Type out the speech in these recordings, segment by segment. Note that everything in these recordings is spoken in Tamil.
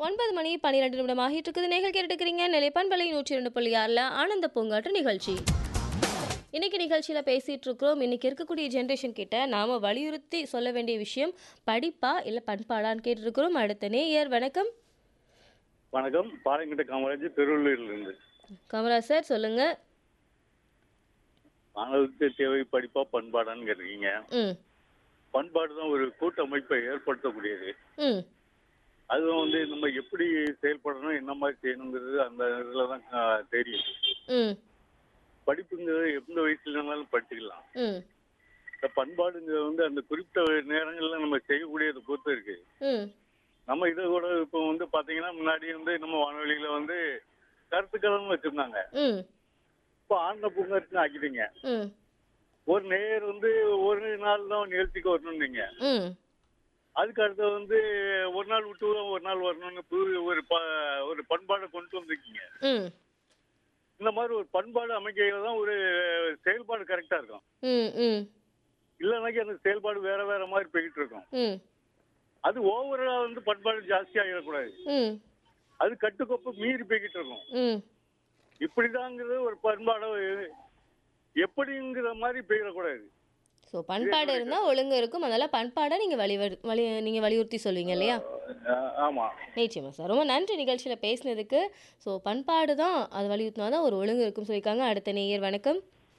ஒன்பது மணி பன்னிரெண்டு நிமிடம் ஆகிட்டு இருக்குது நீங்கள் கேட்டுக்கிறீங்க நிலைப்பண்பலை நூற்றி ரெண்டு புள்ளி ஆறில் ஆனந்த பூங்காற்று நிகழ்ச்சி இன்னைக்கு நிகழ்ச்சியில் பேசிகிட்டு இருக்கிறோம் இன்னைக்கு இருக்கக்கூடிய ஜென்ரேஷன் கிட்ட நாம் வலியுறுத்தி சொல்ல வேண்டிய விஷயம் படிப்பா இல்லை பண்பாடான்னு கேட்டுருக்கிறோம் அடுத்த நேயர் வணக்கம் வணக்கம் பாளையங்கிட்ட காமராஜ் திருவள்ளூர்ல இருந்து கமரா சார் சொல்லுங்கள் மாணவருக்கு தேவை படிப்பா பண்பாடான்னு கேட்டிருக்கீங்க ம் பண்பாடு தான் ஒரு கூட்டமைப்பை ஏற்படுத்தக்கூடியது ம் அதுவும் வந்து நம்ம எப்படி செயல்படணும் என்ன மாதிரி செய்யணுங்கிறது அந்த இதில் தான் ஆ, தெரியும் ம் படிப்புங்கிறது எந்த வயசுல வேணாலும் படிச்சுக்கலாம் ம் இந்த பண்பாடுங்கிறது வந்து அந்த குறிப்பிட்ட நேரங்கள்ல நம்ம செய்யக்கூடியதை பொறுத்து இருக்கு ம் நம்ம இதை கூட இப்போ வந்து பாத்தீங்கன்னா முன்னாடி வந்து நம்ம வானொலியில வந்து கருத்துக்களம் வச்சிருந்தாங்க ம் இப்போ ஆன்ம பூங்கத்துன்னு ஆக்கிட்டீங்க ம் ஒரு நேயர் வந்து ஒரு நாள் தான் நிகழ்ச்சிக்கு வரணும்னீங்க ம் அதுக்கு அடுத்து வந்து ஒரு நாள் விட்டு ஒரு நாள் வரணும்னு புது ஒரு ப ஒரு பண்பாடை கொண்டு வந்திருக்கீங்க ம் இந்த மாதிரி ஒரு பண்பாடு அமைக்கையில தான் ஒரு செயல்பாடு கரெக்டா இருக்கும் ம் ம் இல்லைனாக்கி அந்த செயல்பாடு வேற வேற மாதிரி போய்கிட்டு இருக்கும் ம் அது ஓவரா வந்து பண்பாடு ஜாஸ்தி ஆகிடக்கூடாது ம் அது கட்டுக்கோப்பு மீறி போய்கிட்டு இருக்கும் ம் இப்படிதாங்கிறது ஒரு பண்பாடை எப்படிங்கிற மாதிரி போயிடக்கூடாது ஸோ பண்பாடு இருந்தால் ஒழுங்கு இருக்கும் அதனால் பண்பாடை நீங்கள் வழி வழி நீங்கள் வலியுறுத்தி சொல்வீங்க இல்லையா ஆஹ் ஆமா நிச்சயமா சார் ரொம்ப நன்றி நிகழ்ச்சியில் பேசினதுக்கு ஸோ பண்பாடு தான் அது வலியுறுத்தினா தான் ஒரு ஒழுங்கு இருக்குன்னு சொல்லியிருக்காங்க அடுத்த நேயர் வணக்கம்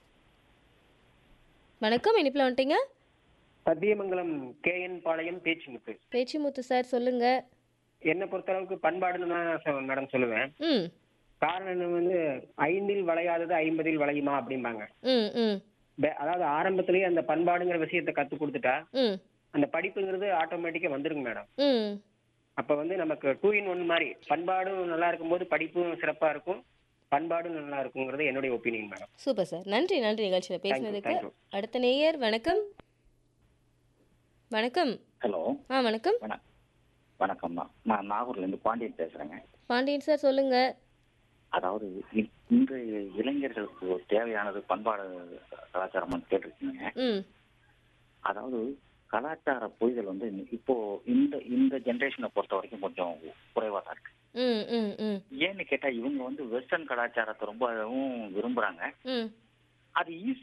வணக்கம் இனிப்பில் வந்துட்டீங்க சத்தியமங்கலம் கேஎன் பாளையம் பேச்சுமுத்து பேச்சிமுத்து சார் சொல்லுங்க என்னை பொறுத்தளவுக்கு பண்பாடுன்னு தான் சொ- மேடம் சொல்லுவேன் ம் காரணம் என்ன வந்து ஐந்தில் வளையாதது ஐம்பதில் வளையுமா அப்படிம்பாங்க ம் ம் பே- அதாவது ஆரம்பத்திலேயே அந்த பண்பாடுங்கிற விஷயத்தை கத்து கொடுத்துட்டா ம் அந்த படிப்புங்கிறது ஆட்டோமேட்டிக்கா வந்துருங்க மேடம் ம் அப்ப வந்து நமக்கு டூ இன் ஒன் மாதிரி பண்பாடும் நல்லா இருக்கும்போது படிப்பும் சிறப்பா இருக்கும் பண்பாடும் நல்லா இருக்குங்கிறது என்னுடைய ஒப்பீனியன் மேடம் சூப்பர் சார் நன்றி நன்றி நிகழ்ச்சியில் பேசினதுக்கு thank you. அடுத்த நேயர் வணக்கம் வணக்கம் ஹலோ ஆ வணக்கம் வண வணக்கம்மா நான் நாகூர்லேருந்து பாண்டியன் பேசுகிறேங்க பாண்டியன் சார் சொல்லுங்க அதாவது இ- இன்றைய இளைஞர்களுக்கு ஒரு தேவையானது பண்பாடு கலாச்சாரம்னு கேட்டிருக்கீங்க ம் அதாவது கலாச்சார புரிதல் வந்து இப்போ இந்த இந்த ஜென்ரேஷனை பொறுத்த வரைக்கும் கொஞ்சம் குறைவாக தான் இருக்கு ம் ம் ம் ஏன்னு கேட்டால் இவங்க வந்து வெஸ்டர்ன் கலாச்சாரத்தை ரொம்பவும் விரும்புகிறாங்க ம் அது ஈஸி